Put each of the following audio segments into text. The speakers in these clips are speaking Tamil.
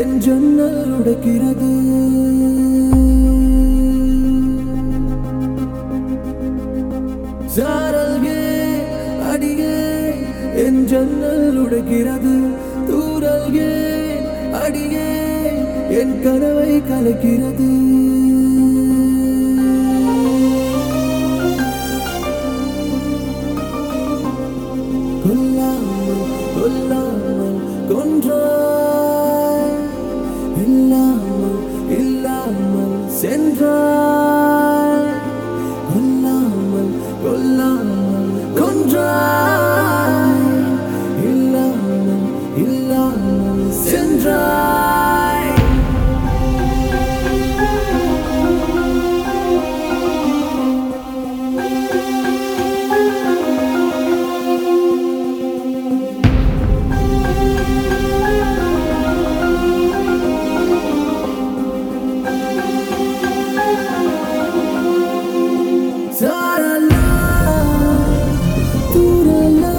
என் ஜன்னல் உடைக்கிறது சாரல்கே அடியே என் ஜன்னல் உடைக்கிறது தூரல்கே அடியே என் கனவை கலைக்கிறது கொல்லாமல் கொல்லாமல் கொன்றாய் இல்லாமல் இல்லாமல் சென்றாய் கொல்லாமல் கொல்லாமல் கொன்றாய் இல்லாமல் இல்லாமல் சென்றாய் சாரலா தூரலா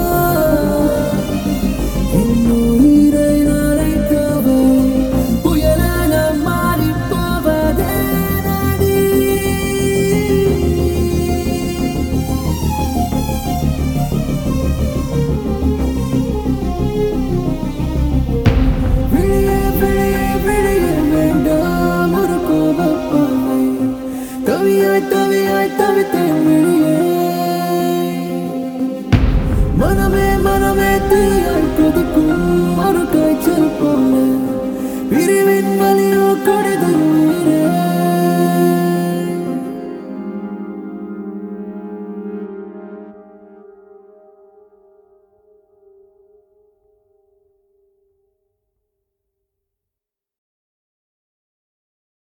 என் உயிரை நனைக்கவே புயலென மாறிப் போவதே நதி. விழியே விழியே விழியே வேண்டாம் ஒரு கோபப்பாவை தவியாய் தவியாய் தவித்தேன் விழியே மனமே மனமே தீயாய் கொதிக்கும் ஒரு காய்ச்சல் போல பிரிவின் வலியோ கடிதம் உயிரே